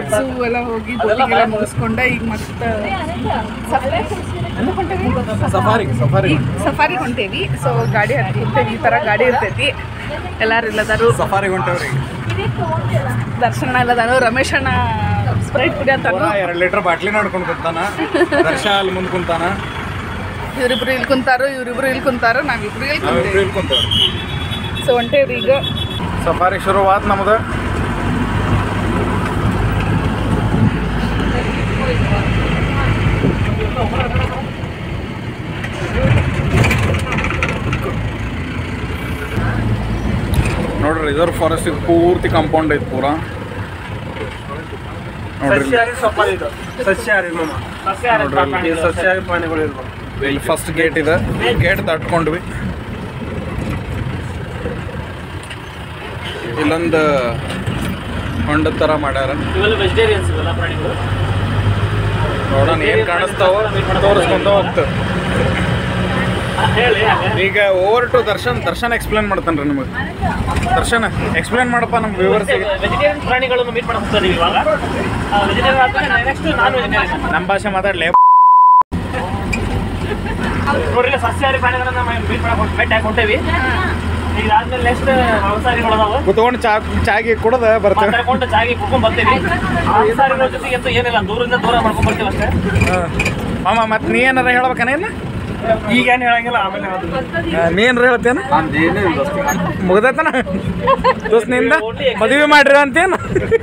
Zoo ಎಲ್ಲ ಹೋಗಿ boating ಎಲ್ಲ ಮುಗಿಸ್ಕೊಂಡೆ ಈಗ ಮತ್ತೆ ಸಫಾರಿ ಸಫಾರಿ ಸಫಾರಿ ಹೊಂಟೇವಿ ಸೊ ಗಾಡಿ ಹತ್ತಿರ್ತೇವಿ ಈ ಥರ ಗಾಡಿ ಇರ್ತೈತಿ ಎಲ್ಲಾರು ಇಲ್ಲದಾರು ಸಫಾರಿ ಹೊಂಟೇವ್ರಿ ದರ್ಶನ ಇಲ್ಲದಾರು ರಮೇಶ್ ಅಣ್ಣ ಸ್ಪ್ರೈಟ್ ಕುಡಿಯತ್ತಾನು ಎರಡು ಲೀಟರ್ ಬಾಟ್ಲಿ ನೋಡ್ಕೊಂಡು ಕುಂತಾನ ದರ್ಶ ಅಲ್ಲಿ ಮುಂದೆ ಕುಂತಾನ ಇವ್ರಿಬ್ರು ಇಲ್ಲಿ ಕುಂತಾರು ಇವ್ರಿಬ್ರು ಇಲ್ಲಿ ಕುಂತಾರು ನಾವಿಬ್ರು ಇಲ್ಲಿ ನಾವಿಬ್ರು ಕುಂತೇವಿ ಇಲ್ಲಿ ಕುಂತೇವ್ರಿ ಸೊ ಹೊಂಟೇವ್ರಿ ಈಗ ಸಫಾರಿ ಶುರುವಾತ್ ನಮ್ದು ನೋಡ್ರಿ ರಿಸರ್ವ್ ಫಾರೆಸ್ಟ್ ಇದು ಪೂರ್ತಿ ಕಾಂಪೌಂಡ್ ಐತಿ ಪೂರಾ ನೋಡ್ರಿ ಇಲ್ಲಿ. ಸಸ್ಯಾಹಾರಿ ಸಫಾರಿ ಇದು ಸಸ್ಯಾಹಾರಿ ಮಾಮ ನೋಡ್ರಿ ಈ ಸಸ್ಯಾಹಾರಿ ಪ್ರಾಣಿಗಳು ಇರ್ಬೋದು ಇಲ್ಲಿ ಫಸ್ಟ್ ಗೇಟ್ ಇದೆ ಗೇಟ್ ದಾಟ್ಕೊಂಡ್ವಿ ಇಲ್ಲೊಂದು ಹೊಂಡದ ಥರ ಮಾಡ್ಯಾರ ಇವೆಲ್ಲ ವೆಜಿಟೇರಿಯನ್ಸ್ ಇವೆಲ್ಲ ಪ್ರಾಣಿಗಳು ನೋಡೋಣ ಏನು ಕಾಣಿಸ್ತಾವ ತೋರಿಸ್ಕೊಂತ ಹೋಗ್ತೇವೆ ಹೇಳಿ ಈಗ over to Darshan Darshan explain ಮಾಡ್ತಾನೆ ರೀ ನಿಮಗೆ ದರ್ಶನ್ ಎಕ್ಸ್ಪ್ಲೇನ್ ಮಾಡಪ್ಪ ನಮ್ಮ ವ್ಯೂವರ್ಸಿಗೆ ವೆಜಿಟೇರಿಯನ್ ಪ್ರಾಣಿಗಳನ್ನು ಮೀಟ್ ಮಾಡಕ್ ಹೋಗ್ತಾರೆ ಇವಾಗ ವೆಜಿಟೇರಿಯನ್ ಆದ್ಮೇಲೆ ನೆಕ್ಸ್ಟ್ ನಾನ್ ವೆಜಿಟೇರಿಯನ್ ನಮ್ಮ ಭಾಷೆ ಮಾತಾಡ್ಲೇ ನೋಡ್ರಿ ಇಲ್ಲಿ ಸಸ್ಯಾಹಾರಿ ಪ್ರಾಣಿಗಳನ್ನ ಮೀಟ್ ಮಾಡಕ್ ಹೋಗ್- ಭೇಟಿ ಹಾಕಿ ಹೊಂಟೇವಿ ಈಗ ಆದ್ಮೇಲೆ ನೆಕ್ಸ್ಟ್ ಮಾಂಸಾಹಾರಿಗಳು ಅದಾವ ಕುತ್ಕೊಂಡು ಚಾ ಚಾಗಿ ಕುಡ್ದ ಬರ್ತೇವೆ ಮಾತಾಡ್ಕೊಂಡು ಚಾಗಿ ಕುಡ್ಕೊಂಡ್ ಬರ್ತೀವಿ ಮಾಂಸಾಹಾರಿಗಳ ಜೊತೆಗೆ ಅಂತೂ ಏನಿಲ್ಲ ದೂರದಿಂದ ದೂರ ಮಾಡ್ಕೊಂಡ್ ಬರ್ತೀವಿ ಅಷ್ಟೇ ಮಾಮ ಮತ್ತೆ ನೀ ಏನಾರ ಹೇಳ್ಬೇಕನೇನ ಈಗ ಏನು ಹೇಳಂಗಿಲ್ಲ ಆಮೇಲೆ ಹೇಳ್ತೀನಿ. ನೀ ಏನಾರ ಹೇಳ್ತೇನ ಮುಗ್ದೈತನ ದೋಸ್ತ್ ನಿಂದ ಮದುವೆ ಮಾಡ್ರಿ ಅಂತೇನು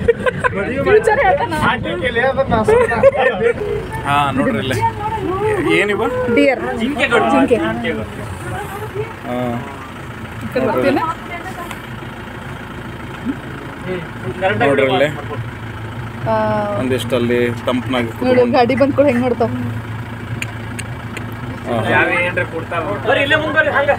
ಹಾ ನೋಡ್ರಿ ಇಲ್ಲಿ ಏನಿವ ಡಿಯರ್ ಜಿಂಕೆಗಳು ಜಿಂಕೆ. ಜಿಂಕೆಗಳು ಹಾ ಬರ್ತೀನಿ ಕರೆಕ್ಟ್ ನೋಡ್ರಿ ಇಲ್ಲಿ ಒಂದಿಷ್ಟು ಅಲ್ಲಿ ತಂಪನಾಗಿ ನೋಡು ಗಾಡಿ ಬಂದ್ಕೊಂಡು ಹೆಂಗ್ ನೋಡ್ತಾವ ಬರ್ರಿ ಇಲ್ಲೇ ಮುಂದೆ ಬರ್ರಿ ಹಂಗ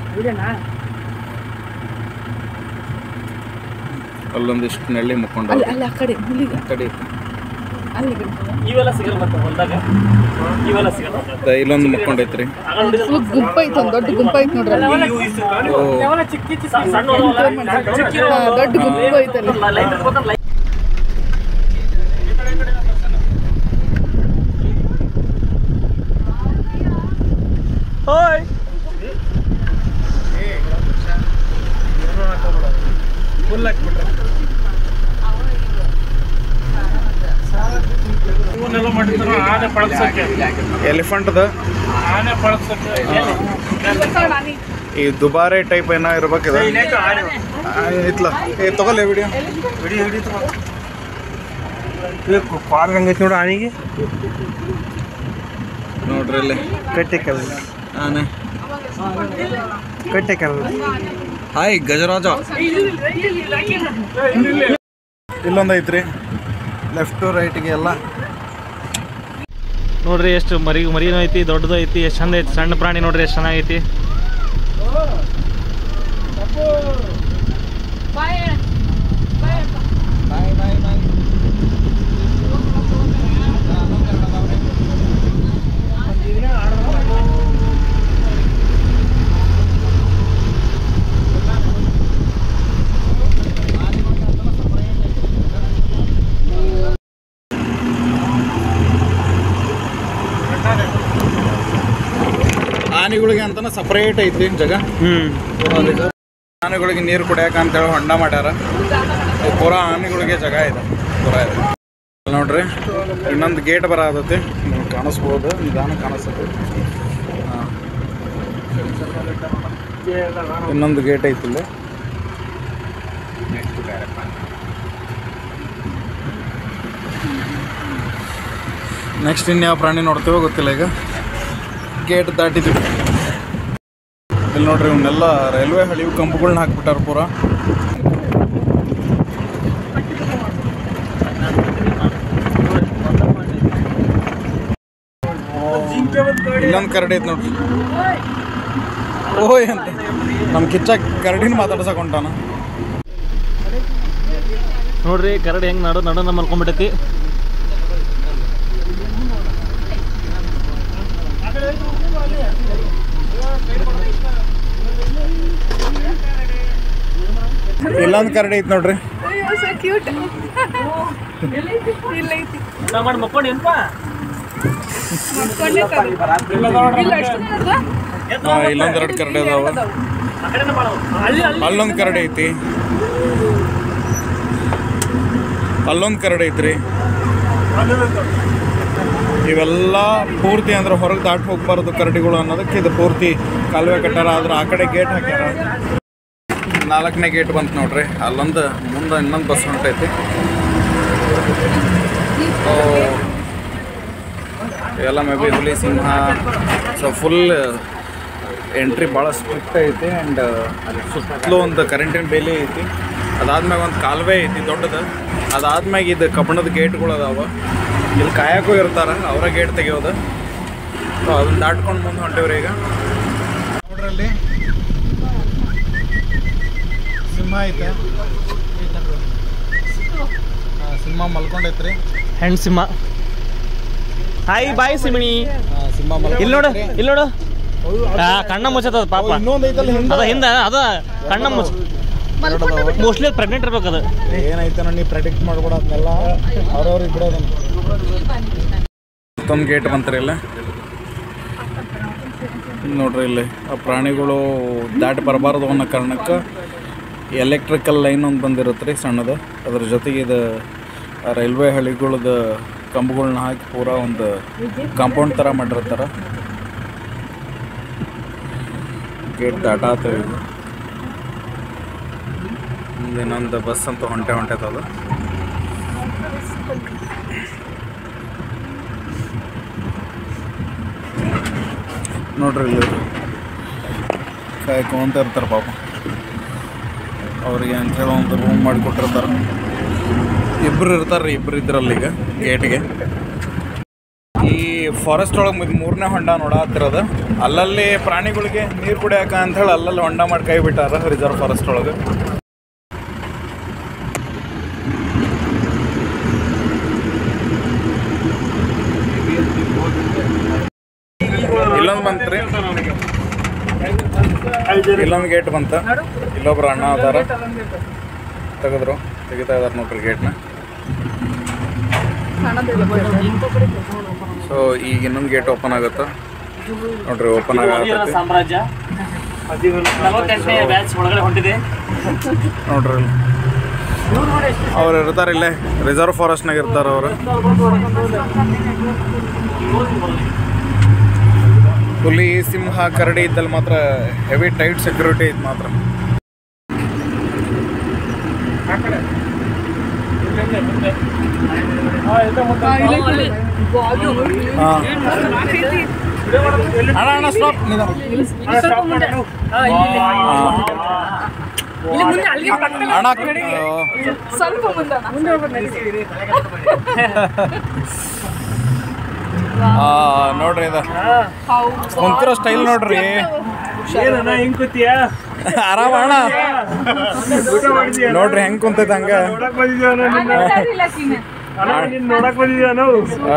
ಅಲ್ಲೊಂದಿಷ್ಟು ನೆಳ್ಳಿ ಮುಕ್ಕೊಂಡು ಅಲ್ಲಿ ಅಲ್ಲಿ ಆ ಕಡೆ ಹುಲಿಗೆ ಕಡೆ ಅಲ್ಲಿ ಇವೆಲ್ಲ ಸಿಗಲ್ಲ ಮತ್ತೆ ಹೊಲ್ದಾಗ ಇವೆಲ್ಲ ಸಿಗಲ್ಲ ದ- ಇಲ್ಲೊಂದು ಮುಕ್ಕೊಂಡೈತ್ರಿ ಆಗ ನೋಡಿದ್ರೆ ಫುಲ್ ಗುಂಪ ಐತೆ ಒಂದು ದೊಡ್ಡ ಗುಂಪ ಐತೆ ನೋಡ್ರಿ ಅಲ್ಲಿ ಅವೆಲ್ಲ ಚಿಕ್ಕ ಚಿಕ್ಕ ಸಣ್ಣ ಅದಾವಲ್ಲ, ಚಿಕ್ಕಿರೋ ಹಾ, ದೊಡ್ಡ ಗುಂಪು ಐತಲ್ಲಿ ಲೈಟ್ ಇರ್ಬೇಕಂದ್ರೆ ಲೈಟ್ ಇವನ್ನೆಲ್ಲ ಮಾಡಿದ್ರು ಆನೆ ಪಳಗ್ಸಕ್ಕೆ ಎಲಿಫೆಂಟ್ದ ಆನೆ ಪಳಗ್ಸಕ್ಕೆ ಈ ದುಬಾರೆ ಟೈಪ್ ಏನೋ ಇರ್ಬೇಕಿದೆ ಆನೆ ಇತ್ಲ ಏ ತಗೊಳ್ಳಿ ವಿಡಿಯೋ ಹಿಡಿ ಹಿಡಿತು ಕಾಲ್ ಹಂಗೈತಿ ನೋಡು ಆನೆಗೆ ನೋಡ್ರಿ ಇಲ್ಲಿ ಕಟ್ಟೆ ಕೆಲ ಆನೆ ಕಟ್ಟೆ ಕೆಲ ಹಾಯ್ ಗಜರಾಜ ಇಲ್ಲೊಂದು ಐತ್ರಿ ಲೆಫ್ಟ್ ರೈಟ್ಗೆ ಎಲ್ಲ ನೋಡ್ರಿ ಎಷ್ಟು ಮರಿ ಮರಿನೂ ಐತಿ ದೊಡ್ಡದು ಐತಿ ಎಷ್ಟು ಚಂದ ಐತಿ ಸಣ್ಣ ಪ್ರಾಣಿ ನೋಡ್ರಿ ಎಷ್ಟು ಚೆನ್ನಾಗೈತಿ ಆನೆಗಳಿಗೆ ಅಂತಾನೆ ಸಪ್ರೇಟ್ ಐತಿ ಜಾಗ ಹ್ಮ್ ಆನೆಗಳಿಗೆ ನೀರು ಕುಡಿಯಕ ಅಂತೇಳಿ ಹೊಂಡ ಮಾಡ್ಯಾರ ಇದು ಪೂರಾ ಆನೆಗಳಿಗೆ ಜಾಗ ಇದೆ ಪೂರಾ ಇದೆ ಇಲ್ಲಿ ನೋಡ್ರಿ ಇನ್ನೊಂದು ಗೇಟ್ ಬರತೈತಿ ನೀವು ಕಾಣಿಸ್ಬೋದು ನಿಧಾನ ಕಾಣಿಸ್ತೈತಿ ಹಾಂ ಇನ್ನೊಂದು ಗೇಟ್ ಐತಿ ಇಲ್ಲಿ ನೆಕ್ಸ್ಟ್ ಇನ್ಯಾವ ಪ್ರಾಣಿ ನೋಡ್ತೀವೋ ಗೊತ್ತಿಲ್ಲ ಈಗ ಗೇಟ್ ದಾಟಿದ್ವಿ ಇಲ್ಲಿ ನೋಡ್ರಿ ಇವನ್ನೆಲ್ಲ ರೈಲ್ವೆ ಹಳಿವು ಕಂಬಗಳನ್ನ ಹಾಕ್ಬಿಟ್ಟಾರ ಪೂರ ಇಲ್ಲೊಂದು ಕರಡಿ ಐತೆ ನೋಡ್ರಿ ಓಯ್ ಅಂತ ನಮ್ಮ ಕಿಚ್ಚ ಕರಡಿನ ಮಾತಾಡ್ಸಕ್ ಹೊಂಟಾನ ನೋಡ್ರಿ ಕರಡಿ ಹೆಂಗ್ ನಡು ನಡು ಮಲ್ಕೊಂಡ್ಬಿಟ್ಟೈತಿ ಇಲ್ಲೊಂದು ಕರಡಿ ಐತಿ ನೋಡ್ರಿ ಅಯ್ಯೋ ಸೊ ಕ್ಯೂಟ್ ಇಲ್ಲ ಐತಿ ಊಟ ಮಾಡಿ ಮಕ್ಕೊಂಡು ಏನಪ್ಪ ಮಕ್ಕೊಂಡೆ ಕರು. ಇಲ್ಲ ಅಷ್ಟು ಅಲ್ವಾ? ಆ, ಇಲ್ಲೊಂದ್ ಎರಡು ಕರಡಿ ಅದಾವ ಆ ಕಡೆನೇ ಮಾಡೋದು ಅಲ್ಲಿ ಅಲ್ಲಿ ಅಲ್ಲೊಂದು ಕರಡಿ ಐತಿ ಅಲ್ಲೊಂದು ಕರಡಿ ಐತ್ರಿ ಇವೆಲ್ಲ ಪೂರ್ತಿ ಅಂದ್ರೆ ಹೊರಗೆ ದಾಟಿ ಹೋಗ್ಬಾರ್ದು ಕರಡಿಗಳು ಅನ್ನೋದಕ್ಕೆ ಇದು ಪೂರ್ತಿ ಕಾಲುವೆ ಕಟ್ಟಾರ ಆದ್ರೆ ಆ ಕಡೆ ಗೇಟ್ ಹಾಕ್ಯಾರ ನಾಲ್ಕನೇ ಗೇಟ್ ಬಂತು ನೋಡ್ರಿ ಅಲ್ಲೊಂದು ಮುಂದೆ ಇನ್ನೊಂದು ಬಸ್ ಹೊಂಟೈತಿ ಸೊ ಇವೆಲ್ಲ ಮೇ ಬಿ ಹುಲಿ ಸಿಂಹ ಸೊ ಫುಲ್ ಎಂಟ್ರಿ ಭಾಳ ಸ್ಟ್ರಿಕ್ಟ್ ಐತಿ ಆ್ಯಂಡ್ ಸುತ್ತಲೂ ಒಂದು ಕರೆಂಟಿನ ಬೇಲಿ ಐತಿ ಅದಾದ್ಮ್ಯಾಗ ಒಂದು ಕಾಲುವೆ ಐತಿ ದೊಡ್ಡದು ಅದಾದ್ಮ್ಯಾಗ ಇದು ಕಬ್ಬಣದ ಗೇಟ್ಗಳು ಅದಾವ ಇಲ್ಲಿ ಕಾಯಕ್ಕೂ ಇರ್ತಾರ ಅವರ ಗೇಟ್ ತೆಗಿಯೋದು ಸೊ ಅದನ್ನ ದಾಟ್ಕೊಂಡು ಮುಂದೆ ಹೊಂಟೇವ್ರಿ ಈಗ ನೋಡ್ರಿ ಅಲ್ಲಿ ಸಿಂಹ ಐತೆ ಆ, ಸಿಂಹ ಮಲ್ಕೊಂಡೈತ್ರಿ ಹೆಣ್ಣು ಸಿಂಹ ಹಾಯ್ ಬಾಯ್ ಸಿಮಿಣಿ ಆ, ಸಿಂಹ ಇಲ್ಲಿ ನೋಡು ಇಲ್ಲಿ ನೋಡು ಆ, ಕಣ್ಣ ಮುಚ್ಚತದ ಪಾಪ ಇನ್ನೊಂದು ಐತಲ್ಲ ಹಿಂದೆ ಅದ ಹಿಂದ ಅದ ಕಣ್ಣ ಮುಚ್ಚ ಮೋಸ್ಟ್ಲಿ ಅದು ಪ್ರೆಗ್ನೆಂಟ್ ಇರ್ಬೇಕು ಅದು ಏನೈತೆ ನೀ ಪ್ರೆಡಿಕ್ಟ್ ಮಾಡ್ಬೇಡ ಅದನ್ನೆಲ್ಲ ಅವ್ರವ್ರಿಗೆ ಬಿಡೋದನ್ನ ಮತ್ತೊಂದು ಗೇಟ್ ಬಂತ್ರಿ ಇಲ್ಲ ನೋಡ್ರಿ ಇಲ್ಲಿ ಆ ಪ್ರಾಣಿಗಳು ದಾಟಿ ಬರಬಾರ್ದು ಅನ್ನೋ ಕಾರಣಕ್ಕೆ ಎಲೆಕ್ಟ್ರಿಕಲ್ ಲೈನ್ ಒಂದು ಬಂದಿರುತ್ತೆ ರೀ ಸಣ್ಣದು ಅದ್ರ ಜೊತೆಗೆ ಇದು ರೈಲ್ವೆ ಹಳಿಗಳದ ಕಂಬಗಳನ್ನ ಹಾಕಿ ಪೂರಾ ಒಂದು ಕಾಂಪೌಂಡ್ ಥರ ಮಾಡಿರ್ತಾರೆ ಗೇಟ್ ದಾಟಾತೇವೆ ಇದು ಮುಂದೆ ಇನ್ನೊಂದು ಬಸ್ ಅಂತ ಹೊಂಟೆ ಹೊಂಟೈತದ ನೋಡ್ರಿ ಇಲ್ಲಿ ಕಾಯ್ಕೊಂತ ಇರ್ತಾರೆ ಪಾಪ ಅವ್ರಿಗೆ ಅಂತೇಳಿ ಒಂದು ರೂಮ್ ಮಾಡಿಕೊಟ್ಟಿರ್ತಾರೆ ಇಬ್ಬರು ಇರ್ತಾರೆ ರೀ ಇಬ್ಬರು ಇದ್ರಲ್ಲಿ ಈಗ ಗೇಟ್ಗೆ ಈ ಫಾರೆಸ್ಟ್ ಒಳಗೆ ಇದು ಮೂರನೇ ಹೊಂಡ ನೋಡತ್ತಿರೋದು ಅಲ್ಲಲ್ಲಿ ಪ್ರಾಣಿಗಳಿಗೆ ನೀರು ಕುಡಿಯಾಕ ಅಂಥೇಳಿ ಅಲ್ಲಲ್ಲಿ ಹೊಂಡ ಮಾಡಿ ಕೈ ಬಿಟ್ಟಾರ ರಿಸರ್ವ್ ಫಾರೆಸ್ಟ್ ಒಳಗೆ ಇಲ್ಲೊಂದು ಬಂತ್ರಿ ಇಲ್ಲೊಂದು ಗೇಟ್ ಬಂತ ಇಲ್ಲೊಬ್ರು ಅಣ್ಣ ಅದಾರ ತೆಗೆದ್ರು ತೆಗಿತಾ ಇದಾರೆ ನೋಡ್ರಿ ಗೇಟ್ನ ಸೊ ಈಗ ಇನ್ನೊಂದು ಗೇಟ್ ಓಪನ್ ಆಗುತ್ತೆ ನೋಡ್ರಿ ಓಪನ್ ಆಗತ್ತೈತಿ ಸಾಮ್ರಾಜ್ಯ ನಲವತ್ತೆಂಟನೇ ಬ್ಯಾಚ್ ಒಳಗಡೆ ಹೊಂಟಿದೆ ನೋಡ್ರಿ ಇಲ್ಲಿ. ಅವ್ರು ಇರ್ತಾರೆ ಇಲ್ಲೇ ರಿಸರ್ವ್ ಫಾರೆಸ್ಟ್ನಾಗ ಇರ್ತಾರೆ ಅವರು ಹುಲಿ ಸಿಂಹ ಕರಡಿ ಇದ್ದಲ್ಲಿ ಮಾತ್ರ ಹೆವಿ ಟೈಟ್ ಸೆಕ್ಯೂರಿಟಿ ಐತೆ ಮಾತ್ರ ಹಾಂ ಅಣ್ಣ ಅಣ್ಣ ಸ್ಟಾಪ್ ಅಣ್ಣ ಅಯ್ಯೋ. ಸ್ವಲ್ಪ ಮುಂದೆ ಆ, ನೋಡ್ರಿ ಇದು ಕುಂತಿರೋ ಸ್ಟೈಲ್ ನೋಡ್ರಿ ಏನಣ್ಣ ಹಿಂಗ್ ಕೂತಿಯ ಆರಾಮ ಅಣ್ಣ ಊಟ ಮಾಡಿದ್ಯಾ ನೋಡ್ರಿ ಹೆಂಗ್ ಕುಂತೈತೆ ಹಂಗ ನೋಡಕ್ ಬಂದಿದ್ಯಾ ಅಣ್ಣ ನಿನ್ನ ನೋಡಕ್ ಬಂದಿದ್ಯಾ ನಾವು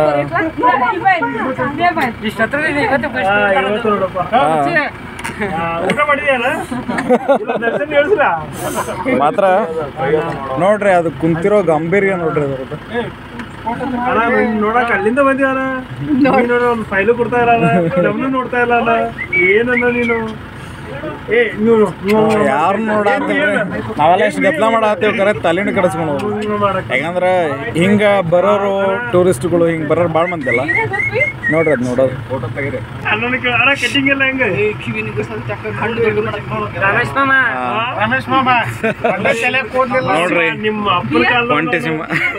ಇವತ್ತು ನೋಡಪ್ಪ ಆ, ಊಟ ಮಾಡಿದ್ಯಾನ ಇಲ್ಲ, ದರ್ಶನ್ ಹೇಳ್ಸಿಲ್ಲ ಮಾತ್ರ ನೋಡ್ರಿ ಅದು ಕುಂತಿರೋ ಗಂಭೀರ್ಯ ನೋಡ್ರಿ ಅದ್ರದ್ದು ಅಣ್ಣ ನೀನ್ ನೋಡಕ್ ಅಲ್ಲಿಂದ ಬಂದಿವಣ ನೀನ್ ನೋಡ ಒಂದು ಫೈಲು ಕೊಡ್ತಾ ಇಲ್ಲ ನಮ್ನು ನೋಡ್ತಾ ಇಲ್ಲ ಅಣ್ಣ ಏನನ್ನ ನೀನು ಏ ನೀವು ಯಾರು ನೋಡಾತಿಲ್ರಿ ನಾವೆಲ್ಲ ಎಷ್ಟು ಗದ್ಲ ಮಾಡಾತೀವಿ ಕರೆ ತಲೆನ ಕಡಿಸ್ಕೊಂಡು ಮಾಡಕ್ ಯಾಕಂದ್ರೆ ಹಿಂಗ ಬರೋರು ಟೂರಿಸ್ಟ್ಗಳು ಹಿಂಗ್ ಬರೋರು ಭಾಳ ಮಂದಿ ಅಲ್ಲ ನೋಡ್ರಿ ಅದು ನೋಡೋದು ಫೋಟೋ ತೆಗೀರಿ ಅಣ್ಣನ ಕೇಳ ಅಣ್ಣ ಕಟ್ಟಿಂಗ್ ಎಲ್ಲ ಹೆಂಗ ರಮೇಶ್ ಮಾಮ ರಮೇಶ್ ಮಾಮ ನೋಡ್ರಿ ನಿಮ್ಮ ಅಪ್ಪನ ಕಾಲ ಒಂಟಿ ಸಿಂಹ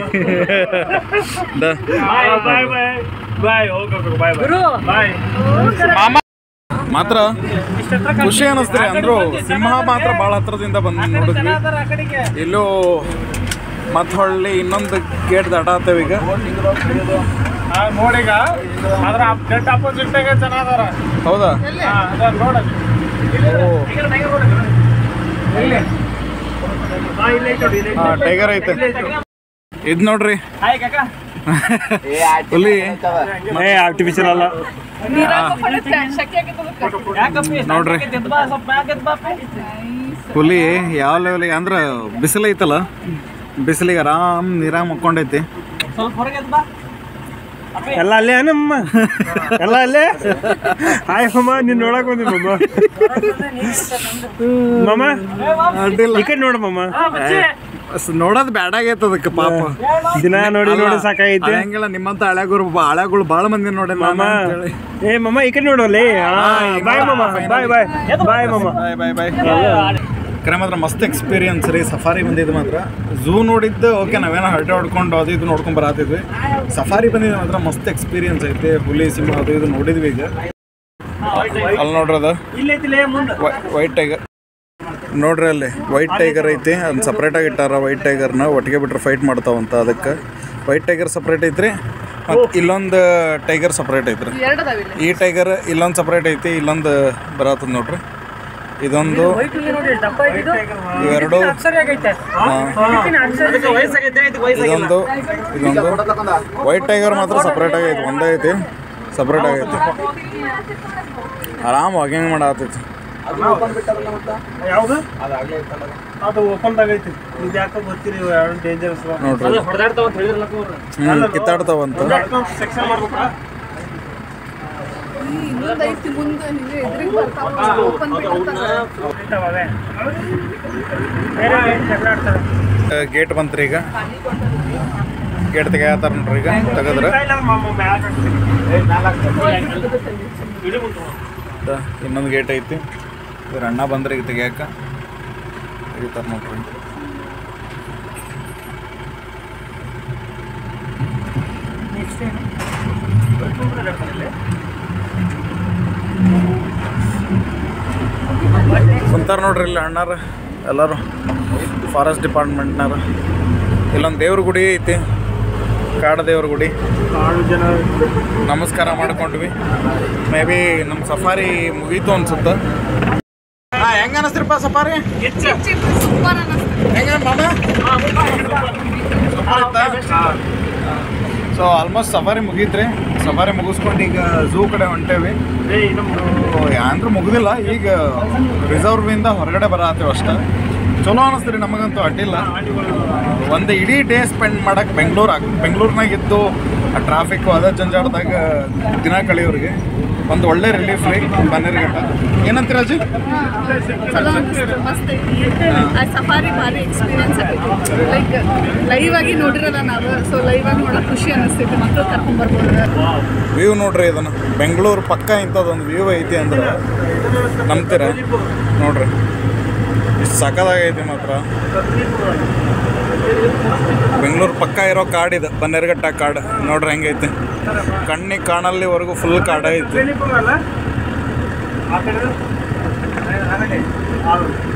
ದ ಬಾಯ್ ಬಾಯ್ ಬಾಯ್ ಹೋಗ್ಬೇಕು ಬಾಯ್ ಬಾಯ್ ಬಾಯ್ ಮಾತ್ರ ಖುಷಿ ಅನಿಸ್ತ್ರಿ ಅಂದ್ರು ಸಿಂಹ ಮಾತ್ರ ಭಾಳ ಹತ್ರದಿಂದ ಬಂದು ನೋಡಿದ್ವಿ ಇಲ್ಲೂ ಮತ್ತೆ ಹೊಳ್ಳಿ ಇನ್ನೊಂದು ಗೇಟ್ ದಾಟಾತೇವೆ ಈಗ ನೋಡೀಗ ಅದ್ರ ಕೆಟ್ಟ ಅಪೋಸಿಟ್ನಾಗ ಜನ ಅದಾರ ಹೌದಾ ನೋಡ ಓ ಹಾ ಇಲ್ಲ ಐತೆ ನೋಡಿ ಹಾ ಟೈಗರ್ ಐತೆ ಇದ್ ನೋಡ್ರಿ ಹಾಯ್ ಕಾಕ ಹುಲಿ ಏ ಆರ್ಟಿಫಿಷಿಯಲ್ ಅಲ್ಲ ನೀರಾಗ ಪಡತ್ತೆ ಶಕ್ತಿ ಆಗೈತೆ ಅದಕ್ಕೆ. ಯಾಕಪ್ಪಿ ನೋಡ್ರಿ. ಎದ್ದು ಬಾ ಸ್ವಲ್ಪ ಮ್ಯಾಕ್ ಎದ್ದು ಬಾ ಅಪ್ಪಿ. ಹುಲಿ ಯಾವ ಲೆವೆಲಿಗೆ ಅಂದ್ರೆ ಬಿಸಿಲು ಐತಲ್ಲ ಬಿಸಿಲಿಗೆ ಆರಾಮ್ ನೀರಾಗ ಮಕ್ಕೊಂಡೈತಿ ಎಲ್ಲ ಅಲ್ಲೇ ನಮ್ಮ ಎಲ್ಲ ಅಲ್ಲೇ ಹಾಯ್ ಮಮ್ಮ ನೀನ್ ನೋಡಕ್ ಬಂದಿ ಮಮ್ಮ ಮಮ್ಮ ಅಡ್ಡಿಲ್ಲ ಈ ಕಡೆ ನೋಡ ಮಮ್ಮ ನೋಡೋದು ಬ್ಯಾಡಾಗೈತ ಅದಕ್ಕೆ ಪಾಪ ದಿನ ನೋಡಿ ನೋಡಿ ಸಾಕಾಗೈತಿ ಹಂಗಿಲ್ಲ ನಿಮ್ಮಂತ ಹಳೆಗುರು ಹಳೆಗಳು ಭಾಳ ಮಂದಿ ನೋಡಿ ಮಮ್ಮ ಏ ಮಮ್ಮ ಈ ಕಡೆ ನೋಡಲ್ಲಿ ಬಾಯ್ ಮಮ್ಮ ಬಾಯ್ ಬಾಯ್ ಬಾಯ್ ಮಮ್ಮ ಬಾಯ್ ಬಾಯ್ ಬಾಯ್ ಕರೆ ಮಾತ್ರ ಮಸ್ತ್ ಎಕ್ಸ್ಪೀರಿಯನ್ಸ್ ರೀ ಸಫಾರಿ ಬಂದಿದ್ದು ಮಾತ್ರ ಝೂ ನೋಡಿದ್ದು ಓಕೆ ನಾವೇನೋ ಹರಟೆ ಹೊಡ್ಕೊಂಡು ಅದು ಇದು ನೋಡ್ಕೊಂಡು ಬರತ್ತಿದ್ವಿ ಸಫಾರಿ ಬಂದಿದ್ದು ಮಾತ್ರ ಮಸ್ತ್ ಎಕ್ಸ್ಪೀರಿಯನ್ಸ್ ಐತಿ ಹುಲಿ ಸಿಂಹ ಅದು ಇದು ನೋಡಿದ್ವಿ ಈಗ ಅಲ್ಲಿ ನೋಡ್ರಿ ಅದು ಇಲ್ಲೈತಿಲೇ ಮುಂದೆ ವೈಟ್ ಟೈಗರ್ ನೋಡ್ರಿ ಅಲ್ಲಿ ವೈಟ್ ಟೈಗರ್ ಐತಿ ಅದನ್ನ ಸಪ್ರೇಟಾಗಿ ಇಟ್ಟಾರ ವೈಟ್ ಟೈಗರ್ನ ಒಟ್ಟಿಗೆ ಬಿಟ್ರೆ ಫೈಟ್ ಮಾಡ್ತಾವಂತ ಅದಕ್ಕೆ ವೈಟ್ ಟೈಗರ್ ಸಪ್ರೇಟ್ ಐತ್ರಿ ಮತ್ತು ಇಲ್ಲೊಂದು ಟೈಗರ್ ಸಪ್ರೇಟ್ ಐತ್ರಿ ಎರಡು ಅದಾವಿಲ್ಲ ಈ ಟೈಗರ್ ಇಲ್ಲೊಂದು ಸಪ್ರೇಟ್ ಐತಿ ಇಲ್ಲೊಂದು ಬರತ್ತದ ನೋಡ್ರಿ ಇದೊಂದು ಇವೆರಡು ಇದೊಂದು ಇದೊಂದು ವೈಟ್ ಟೈಗರ್ ಮಾತ್ರ ಸಪ್ರೇಟ್ ಆಗೈತಿ ಒಂದೇ ಐತಿ ಸಪ್ರೇಟ್ ಆಗೈತಿ ಆರಾಮ್ ವಾಕಿಂಗ್ ಮಾಡತ್ತೈತಿ ಯಾವ್ದು ಅದು ಓಪನ್ ಆಗೈತಿ ಇದು ಯಾಕೋ ಗೊತ್ತಿರಿ ಎರಡು ಡೇಂಜರಸ್ ನೋಡ್ರಿ ಹ್ಮ್ ಕಿತ್ತಾಡ್ತಾವಂತ ಸೆಕ್ಷನ್ ಮಾಡ್ಬೇಕಾ ಇನ್ನೊಂದು ಐತಿ ಮುಂದೆ ಹಿಂಗೆ ಎದುರಿಗೆ ಬರ್ತಾವ ಓಪನ್ ಇಂಥವೇ. ಬೇರೆ ಜಗಳ ಆಡ್ತಾರೆ ಗೇಟ್ ಬಂತ್ರಿ ಈಗ ಗೇಟ್ ತೆಗಿಯತ್ತಾರ ನೋಡ್ರಿ ಈಗ ತೆಗದ್ರ ಇಲ್ಲ ಮಾಮ ಮ್ಯಾಲ ಇಳಿ ಮುಂದೆ ಇನ್ನೊಂದು ಗೇಟ್ ಐತಿ ಇವ್ರ ಅಣ್ಣ ಬಂದ್ರೆ ಈಗ ತೆಗಿಯಾಕ ತೆಗಿತಾರ ನೋಡ್ರಿ ಕುಂತಾರ ನೋಡ್ರಿ ಇಲ್ಲಿ ಅಣ್ಣಾರ ಎಲ್ಲರೂ ಫಾರೆಸ್ಟ್ ಡಿಪಾರ್ಟ್ಮೆಂಟ್ನಾರ ಇಲ್ಲೊಂದು ದೇವ್ರ ಗುಡಿ ಐತಿ ಕಾಡು ದೇವ್ರ ಗುಡಿ ಕಾಡು ಜನ ನಮಸ್ಕಾರ ಮಾಡ್ಕೊಂಡ್ವಿ ಮೇ ಬಿ ನಮ್ಮ ಸಫಾರಿ ಮುಗೀತು ಅನ್ಸುತ್ತ ಹಾ ಹೆಂಗ ಅನಸ್ತಿರಪ್ಪ ಸಫಾರಿ ಸೂಪರ್ ಅನ್ನಿಸ್ತದೆ ಹೆಂಗ ಸೊ ಆಲ್ಮೋಸ್ಟ್ ಸಫಾರಿ ಮುಗೀತ್ರಿ ಸಫಾರಿ ಮುಗಿಸ್ಕೊಂಡು ಈಗ ಝೂ ಕಡೆ ಹೊಂಟೇವಿ ಏ ಇನ್ನೊಂದು ಅಂದ್ರೆ ಮುಗ್ದಿಲ್ಲ ಈಗ ರಿಸರ್ವಿಂದ ಹೊರಗಡೆ ಬರತ್ತೀವಿ ಅಷ್ಟೇ ಚಲೋ ಅನಿಸ್ತೀರಿ ನಮಗಂತೂ ಅಡ್ಡಿಲ್ಲ ಒಂದು ಇಡೀ ಡೇ ಸ್ಪೆಂಡ್ ಮಾಡಕ್ಕೆ ಬೆಂಗಳೂರು ಆಗ ಬೆಂಗಳೂರಿನಾಗ ಇದ್ದು ಆ ಟ್ರಾಫಿಕ್ಕು ಅದೇ ಜಂಜಾಟದಾಗ ದಿನ ಕಳಿಯೋರಿಗೆ ಒಂದು ಒಳ್ಳೆ ರಿಲೀಫ್ ರೀ ಬನ್ನೇರುಘಟ್ಟ ಏನಂತೀರ ಅಜ್ಜಿ ಚಲೋ ಅನಿಸ್ತು ಮಸ್ತ್ ಐತಿ ಆ ಸಫಾರಿ ಭಾರಿ ಎಕ್ಸ್ಪೀರಿಯನ್ಸ್ ಆಗೈತಿ ಲೈಕ್ ಲೈವ್ ಆಗಿ ನೋಡಿರಲ್ಲ ನಾವು ಸೊ ಲೈವ್ ಆಗಿ ನೋಡೋಕೆ ಖುಷಿ ಅನಿಸ್ತೈತಿ ಮಕ್ಕಳು ಕರ್ಕೊಂಡ್ ಬರ್ಬೋದು ವ್ಯೂ ನೋಡ್ರಿ ಇದನ್ನು ಬೆಂಗಳೂರು ಪಕ್ಕ ಇಂಥದ್ದೊಂದು ವ್ಯೂ ಐತಿ ಅಂದ್ರೆ ನಂಬ್ತೀರ ನೋಡ್ರಿ ಇಷ್ಟು ಸಖತ್ತಾಗೈತಿ ಮಾತ್ರ ಬೆಂಗಳೂರು ಪಕ್ಕ ಇರೋ ಕಾಡಿದೆ ಬನ್ನೇರುಘಟ್ಟ ಕಾಡು ನೋಡ್ರಿ ಹೆಂಗೈತಿ ಕಣ್ಣಿಗೆ ಕಾಣಲ್ಲಿವರೆಗೂ ಫುಲ್ ಕಾಡ ಐತಿ ಅಲ್ಲ ಆ ಕಡೆ ಆಮೇಲೆ